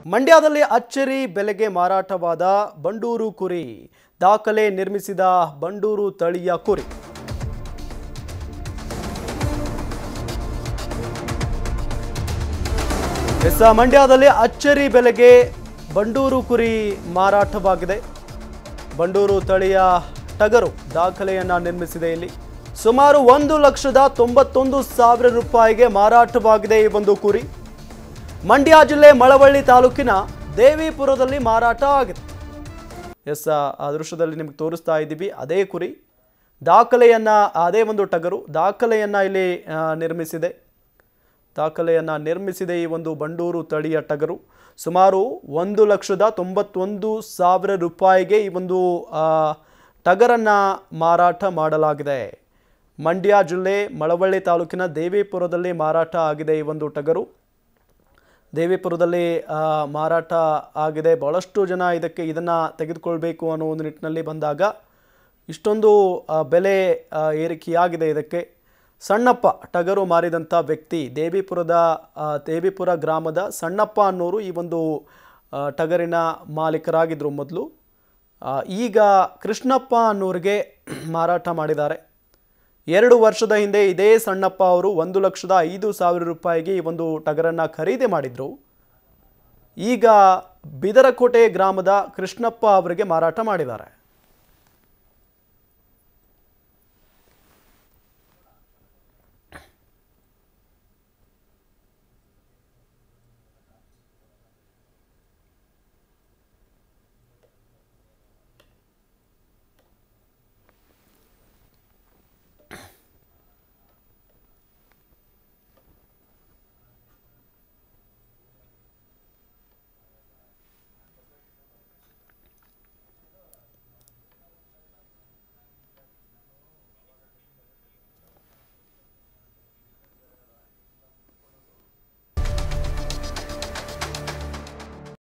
ಮಂಡ್ಯದಲ್ಲಿ ಅಚ್ಚರಿ ಬೆಲೆಗೆ ಮಾರಾಟವಾದ ಬಂಡೂರು ಕುರಿ ದಾಖಲೆ ನಿರ್ಮಿಸಿದ ಬಂಡೂರು ತಳಿಯ ಕುರಿ ಎಸ್ ಮಂಡ್ಯದಲ್ಲಿ ಅಚ್ಚರಿ ಬೆಲೆಗೆ ಬಂಡೂರು ಕುರಿ ಮಾರಾಟವಾಗಿದೆ ಬಂಡೂರು ತಳಿಯ ಟಗರು ದಾಖಲೆಯನ್ನ ನಿರ್ಮಿಸಿದೆ ಇಲ್ಲಿ ಸುಮಾರು ಒಂದು ಲಕ್ಷದ ತೊಂಬತ್ತೊಂದು ಸಾವಿರ ರೂಪಾಯಿಗೆ ಮಾರಾಟವಾಗಿದೆ ಈ ಒಂದು ಕುರಿ ಮಂಡ್ಯ ಜಿಲ್ಲೆ ಮಳವಳ್ಳಿ ತಾಲೂಕಿನ ದೇವಿಪುರದಲ್ಲಿ ಮಾರಾಟ ಆಗಿದೆ ಎಸ್ ಆ ಆ ದೃಶ್ಯದಲ್ಲಿ ನಿಮಗೆ ತೋರಿಸ್ತಾ ಇದ್ದೀವಿ ಅದೇ ಕುರಿ ದಾಖಲೆಯನ್ನ ಅದೇ ಒಂದು ಟಗರು ದಾಖಲೆಯನ್ನ ಇಲ್ಲಿ ಆ, ನಿರ್ಮಿಸಿದೆ ದಾಖಲೆಯನ್ನು ನಿರ್ಮಿಸಿದೆ ಈ ಒಂದು ಬಂಡೂರು ತಳಿಯ ಟಗರು ಸುಮಾರು ಒಂದು ಲಕ್ಷದ ತೊಂಬತ್ತೊಂದು ಸಾವಿರ ರೂಪಾಯಿಗೆ ಈ ಒಂದು ಆ, ಟಗರನ್ನ ಮಾರಾಟ ಮಾಡಲಾಗಿದೆ ಮಂಡ್ಯ ಜಿಲ್ಲೆ ಮಳವಳ್ಳಿ ತಾಲೂಕಿನ ದೇವಿಪುರದಲ್ಲಿ ಮಾರಾಟ ಆಗಿದೆ ಈ ಒಂದು ಟಗರು ದೇವಿಪುರದಲ್ಲಿ ಆ, ಮಾರಾಟ ಆಗಿದೆ ಭಾಳಷ್ಟು ಜನ ಇದಕ್ಕೆ ಇದನ್ನು ತೆಗೆದುಕೊಳ್ಬೇಕು ಅನ್ನೋ ಒಂದು ನಿಟ್ಟಿನಲ್ಲಿ ಬಂದಾಗ ಇಷ್ಟೊಂದು ಆ, ಬೆಲೆ ಆ, ಏರಿಕೆಯಾಗಿದೆ ಇದಕ್ಕೆ ಸಣ್ಣಪ್ಪ ಟಗರು ಮಾರಿದಂಥ ವ್ಯಕ್ತಿ ದೇವಿಪುರದ ಆ, ದೇವಿಪುರ ಗ್ರಾಮದ ಸಣ್ಣಪ್ಪ ಅನ್ನೋರು ಈ ಒಂದು ಆ, ಟಗರಿನ ಮಾಲೀಕರಾಗಿದ್ದರು ಮೊದಲು ಆ, ಈಗ ಕೃಷ್ಣಪ್ಪ ಅನ್ನೋರಿಗೆ ಮಾರಾಟ ಮಾಡಿದ್ದಾರೆ ಎರಡು ವರ್ಷದ ಹಿಂದೆ ಇದೇ ಸಣ್ಣಪ್ಪ ಅವರು ಒಂದು ಲಕ್ಷದ ಐದು ಸಾವಿರ ರೂಪಾಯಿಗೆ ಈ ಒಂದು ಟಗರನ್ನು ಖರೀದಿ ಮಾಡಿದ್ರು ಈಗ ಬಿದರಕೋಟೆ ಗ್ರಾಮದ ಕೃಷ್ಣಪ್ಪ ಅವರಿಗೆ ಮಾರಾಟ ಮಾಡಿದ್ದಾರೆ